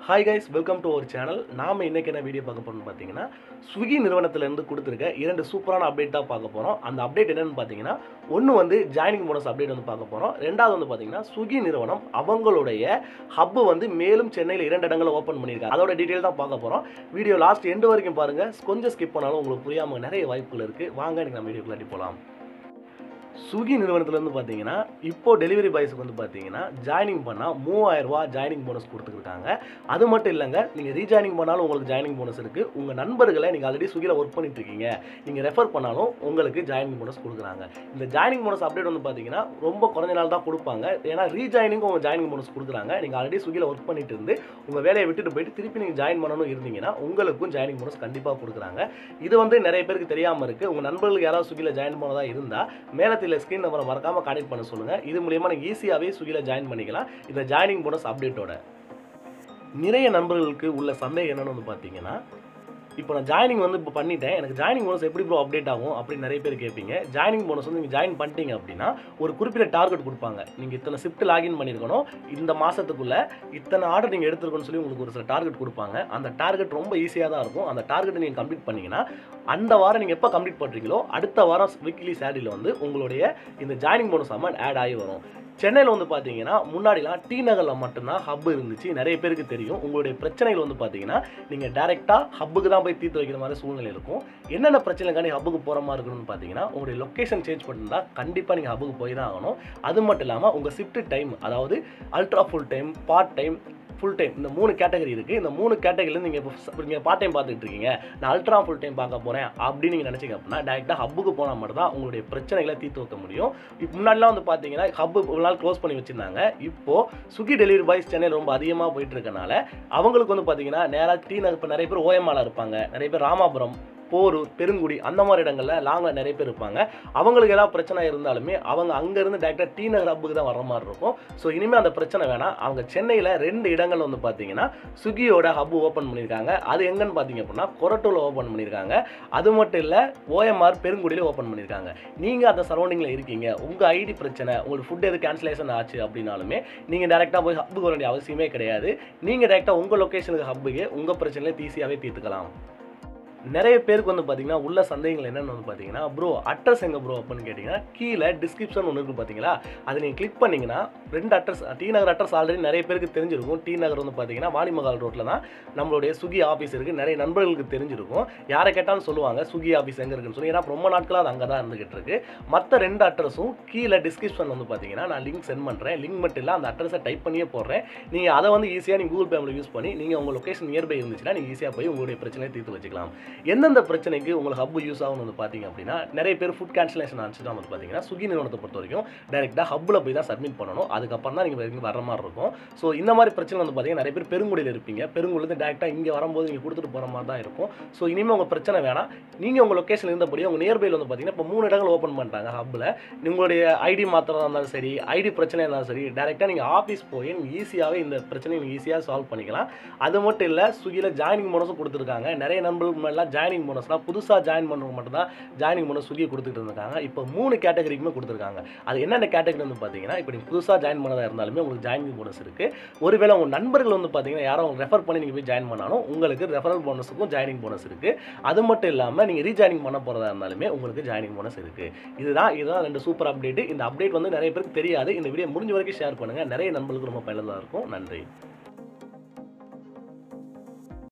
hi guys welcome to our channel நாம இன்னைக்கு என்ன வீடியோ பார்க்க போறோம்னு பார்த்தீங்கன்னா ஸ்விக்கி நிறுவனத்திலேருந்து கொடுத்துருக்க இரண்டு சூப்பரான அப்டேட் தான் பார்க்க போகிறோம் அந்த அப்டேட் என்னன்னு பார்த்தீங்கன்னா ஒன்று வந்து ஜாயினிங் போனஸ் அப்டேட் வந்து பார்க்க போகிறோம் ரெண்டாவது வந்து பார்த்தீங்கன்னா ஸ்விக்கி நிறுவனம் அவங்களுடைய ஹப்பு வந்து மேலும் சென்னையில் இரண்டு இடங்களை ஓப்பன் பண்ணியிருக்காங்க அதோட டீட்டெயில் தான் பார்க்க போகிறோம் வீடியோ லாஸ்ட் எண்டு வரைக்கும் பாருங்கள் கொஞ்சம் ஸ்கிப் பண்ணாலும் உங்களுக்கு புரியாமல் நிறைய வாய்ப்புகள் இருக்குது வாங்க எனக்கு நம்ம வீடியோக்குள்ளாடி போகலாம் ஸ்விக்கி நிறுவனத்துலேருந்து பார்த்தீங்கன்னா இப்போ டெலிவரி பாய்ஸுக்கு வந்து பார்த்தீங்கன்னா ஜாயினிங் பண்ணால் மூவாயிரம் ரூபா ஜாயினிங் போனஸ் கொடுத்துருக்காங்க அது மட்டும் இல்லைங்க நீங்கள் ரீஜாயினிங் பண்ணாலும் உங்களுக்கு ஜாயினிங் போனஸ் இருக்குது உங்கள் நண்பர்களை நீங்கள் ஆல்ரெடி ஸ்விக்கியில் ஒர்க் பண்ணிட்டு இருக்கீங்க நீங்கள் ரெஃபர் பண்ணாலும் உங்களுக்கு ஜாயினிங் போனஸ் கொடுக்குறாங்க இந்த ஜாயினிங் போனஸ் அப்டேட் வந்து பார்த்தீங்கன்னா ரொம்ப குறைஞ்ச நாள் தான் கொடுப்பாங்க ஏன்னா ரீஜாயினிங்கும் உங்கள் ஜாயினிங் போனஸ் கொடுக்குறாங்க நீங்கள் ஆல்ரெடி ஸ்விக்கியில் ஒர்க் பண்ணிட்டு இருந்து உங்கள் வேலையை விட்டுட்டு போயிட்டு திருப்பி நீங்கள் ஜாயின் பண்ணணும் இருந்தீங்கன்னா உங்களுக்கும் ஜாயினிங் போனஸ் கண்டிப்பாக கொடுக்குறாங்க இது வந்து நிறைய பேருக்கு தெரியாமல் இருக்குது உங்கள் நண்பர்களுக்கு யாராவது ஸ்விக்கியில் ஜாயின் பண்ணதா இருந்தால் மேலத்தில் ஸ்க்ரீன் நம்பரை மறக்காமல் கான்டெக்ட் பண்ண சொல்லுங்கள் இது மூலியமாக நீங்கள் ஈஸியாகவே ஸ்விக்கியில் ஜாயின் பண்ணிக்கலாம் இந்த ஜாயினிங் போனஸ் அப்டேட்டோட நிறைய நண்பர்களுக்கு உள்ள சந்தேகம் என்னன்னு வந்து பார்த்தீங்கன்னா இப்போ நான் ஜாயினிங் வந்து இப்போ பண்ணிட்டேன் எனக்கு ஜாயினிங் போனஸ் எப்படி ப்ரோ அப்டேட் ஆகும் அப்படின்னு நிறைய பேர் கேட்பீங்க ஜாயினிங் போனஸ் வந்து நீங்கள் ஜாயின் பண்ணிட்டீங்க அப்படின்னா ஒரு குறிப்பிட்ட டார்கெட் கொடுப்பாங்க நீங்கள் இத்தனை ஷிஃப்ட் லாகின் பண்ணியிருக்கணும் இந்த மாதத்துக்குள்ளே இத்தனை ஆர்டர் நீங்கள் எடுத்துருக்கணும்னு சொல்லி உங்களுக்கு ஒரு சில டார்கெட் கொடுப்பாங்க அந்த டார்கெட் ரொம்ப ஈஸியாக தான் இருக்கும் அந்த டார்கெட்டை நீங்கள் கம்ப்ளீட் பண்ணீங்கன்னா அந்த வாரம் நீங்கள் எப்போ கம்ப்ளீட் பண்ணுறீங்களோ அடுத்த வாரம் வீக்லி சேலரியில் வந்து உங்களுடைய இந்த ஜாயினிங் போனஸ் அமௌண்ட் ஆட் ஆகி வரும் சென்னையில் வந்து பார்த்தீங்கன்னா முன்னாடிலாம் டி நகரில் மட்டும்தான் ஹப் இருந்துச்சு நிறைய பேருக்கு தெரியும் உங்களுடைய பிரச்சனைகள் வந்து பார்த்தீங்கன்னா நீங்கள் டேரெக்டாக ஹப்புக்கு தான் போய் தீர்த்து வைக்கிற மாதிரி சூழ்நிலை இருக்கும் என்னென்ன பிரச்சனைக்காண்டி ஹப்புக்கு போகிற மாதிரி இருக்கணும்னு பார்த்தீங்கன்னா உங்களுடைய லொக்கேஷன் சேஞ்ச் பண்ணிருந்தா கண்டிப்பாக நீங்கள் ஹப்புக்கு போய் தான் ஆகணும் அது மட்டும் இல்லாமல் உங்கள் ஷிஃப்ட் டைம் அதாவது ultra full time part time full time இந்த மூணு கேட்டகரி இருக்குது இந்த மூணு கேட்டகரியில் நீங்கள் இப்போ நீங்கள் பார்ட் டைம் பார்த்துட்டு இருக்கீங்க நான் அல்ட்ரா ஃபுல் டைம் பார்க்க போகிறேன் அப்படின்னு நீங்கள் நினச்சிங்க அப்படின்னா டேரெக்டாக ஹப்புக்கு போனால் மட்டும் தான் உங்களுடைய பிரச்சனைகளை தீர்த்து வைக்க முடியும் இப்போ முன்னாடிலாம் வந்து பார்த்தீங்கன்னா ஹப்பு ஒரு நாள் க்ளோஸ் பண்ணி வச்சுருந்தாங்க இப்போது ஸ்விக்கி டெலிவரி பாய்ஸ் சென்னையில் ரொம்ப அதிகமாக போயிட்டு இருக்கனால அவங்களுக்கு வந்து பார்த்தீங்கன்னா நேராக டி நகர் இப்போ நிறைய பேர் ஓஎம்ஆல இருப்பாங்க நிறைய பேர் ராமாபுரம் போரூர் பெருங்குடி அந்த மாதிரி இடங்களில் லாங்கில் நிறைய பேர் இருப்பாங்க அவங்களுக்கு ஏதாவது பிரச்சனை இருந்தாலுமே அவங்க அங்கேருந்து டேரெக்டாக டி நகர் ஹப்புக்கு தான் வர மாதிரி இருக்கும் ஸோ இனிமேல் அந்த பிரச்சனை வேணாம் அவங்க சென்னையில் ரெண்டு இடங்கள் வந்து பார்த்தீங்கன்னா ஸ்விக்கியோட ஹப் ஓப்பன் பண்ணியிருக்காங்க அது எங்கன்னு பார்த்தீங்க அப்படின்னா கொரட்டூரில் ஓப்பன் பண்ணியிருக்காங்க அது மட்டும் இல்லை ஓஎம்ஆர் பெருங்குடியில் ஓப்பன் பண்ணியிருக்காங்க நீங்கள் அந்த சரௌண்டிங்கில் இருக்கீங்க உங்கள் ஐடி பிரச்சனை உங்களுக்கு ஃபுட் எது கேன்சலேஷன் ஆச்சு அப்படின்னாலுமே நீங்கள் டேரெக்டாக போய் ஹப்புக்கு வர வேண்டிய அவசியமே கிடையாது நீங்கள் டேரெக்டாக உங்கள் லொக்கேஷனுக்கு ஹப்புக்கு உங்கள் பிரச்சனையை ஈஸியாகவே தீர்த்துக்கலாம் நிறைய பேருக்கு வந்து பார்த்தீங்கன்னா உள்ள சந்தேகங்கள் என்னென்னு வந்து பார்த்தீங்கன்னா ப்ரோ அட்ரஸ் எங்கே ப்ரோ அப்படின்னு கேட்டிங்கன்னா கீழே டிஸ்கிரிப்ஷன் ஒன்று இருக்குது பார்த்தீங்களா அதை நீங்கள் கிளிக் பண்ணிங்கன்னா ரெண்டு address T Nagar address already நிறைய பேருக்கு தெரிஞ்சிருக்கும் டி நகர் வந்து பார்த்தீங்கன்னா வாணிமகால் ரோட்டில் தான் நம்மளுடைய சுகி ஆஃபீஸ் இருக்குது நிறைய நண்பர்களுக்கு தெரிஞ்சிருக்கும் யாரை கேட்டாலும் சொல்லுவாங்க சுகி ஆஃபீஸ் எங்கே இருக்குன்னு சொல்லி ஏன்னா ரொம்ப நாட்களாக அது அங்கே தான் இருந்துகிட்டு இருக்கு மற்ற ரெண்டு அட்ரஸும் கீழே டிஸ்கிரிப்ஷன் வந்து பார்த்தீங்கன்னா நான் லிங்க் சென்ட் பண்ணுறேன் லிங்க் மட்டும் இல்லை அந்த அட்ரஸை டைப் பண்ணியே போடுறேன் நீங்கள் அதை வந்து ஈஸியாக நீங்கள் கூகுள் பேமில் யூஸ் பண்ணி நீங்கள் உங்கள் லொக்கேஷன் நியர்பை இருந்துச்சுன்னா நீங்கள் ஈஸியாக போய் உங்களுடைய பிரச்சனையை தீர்த்து வச்சுக்கலாம் எந்தெந்த பிரச்சனைக்கு உங்களுக்கு ஹப் யூஸ் ஆகும்னு வந்து பார்த்தீங்க அப்படின்னா நிறைய பேர் ஃபுட் கேன்சலேஷன் ஆச்சுன்னா வந்து பார்த்தீங்கன்னா ஸ்விக்கி நிறுவனத்தை பொறுத்த வரைக்கும் டேரெக்டாக ஹப்பில் போய் தான் சப்மிட் பண்ணணும் அதுக்கப்புறம் தான் நீங்கள் இங்கே வர மாதிரி இருக்கும் ஸோ இந்த மாதிரி பிரச்சனை வந்து பார்த்தீங்கன்னா நிறைய பேர் பெருங்குடியில் இருப்பீங்க பெருங்குடியிலேருந்து டேரெக்டாக இங்கே வரும்போது நீங்கள் கொடுத்துட்டு போகிற மாதிரி தான் இருக்கும் ஸோ இனிமேல் உங்கள் பிரச்சனை வேணாம் நீங்கள் உங்கள் லொக்கேஷன் இருந்தபடியே உங்கள் நியர்பையில் வந்து பார்த்தீங்கன்னா இப்போ மூணு இடங்கள் ஓப்பன் பண்ணிட்டாங்க ஹப்பில் உங்களுடைய ஐடி மாத்திரதா இருந்தாலும் சரி ஐடி பிரச்சனையாக இருந்தாலும் சரி டேரெக்டாக நீங்கள் ஆஃபீஸ் போய் நீங்கள் ஈஸியாகவே இந்த பிரச்சனையை நீங்கள் ஈஸியாக சால்வ் பண்ணிக்கலாம் அது மட்டும் இல்லை ஸ்விக்கியில் ஜாயினிங் போனஸும் கொடுத்துருக்காங்க நிறைய நண்பர்களுக்கு முன்னாடிலாம் ஜாயினிங் போனஸ்லாம் புதுசாக ஜாயின் பண்ணுறவங்க மட்டும் தான் ஜாயினிங் போனஸ் ஸ்விக்கி கொடுத்துட்டு இருக்காங்க இப்போ மூணு கேட்டகரிக்குமே கொடுத்துருக்காங்க அது என்னென்ன கேட்டகரி வந்து பார்த்தீங்கன்னா இப்போ நீங்கள் புதுசாக ஜாயின் பண்ணதாக இருந்தாலுமே உங்களுக்கு ஜாயினிங் போனஸ் இருக்குது ஒருவேளை உங்கள் நண்பர்கள் வந்து பார்த்தீங்கன்னா யாரும் அவங்க ரெஃபர் பண்ணி நீங்கள் போய் ஜாயின் பண்ணாலும் உங்களுக்கு ரெஃபரல் போனஸுக்கும் ஜாயினிங் போனஸ் இருக்குது அது மட்டும் இல்லாமல் நீங்கள் ரீஜாயினிங் பண்ண போகிறதா இருந்தாலுமே உங்களுக்கு ஜாயினிங் போனஸ் இருக்குது இதுதான் இதுதான் ரெண்டு சூப்பர் அப்டேட் இந்த அப்டேட் வந்து நிறைய பேருக்கு தெரியாது இந்த வீடியோ முடிஞ்ச வரைக்கும் ஷேர் பண்ணுங்கள் நிறைய நண்பர்களுக்கு ரொம்ப பயனுள்ளதாக இருக்கும் நன்றி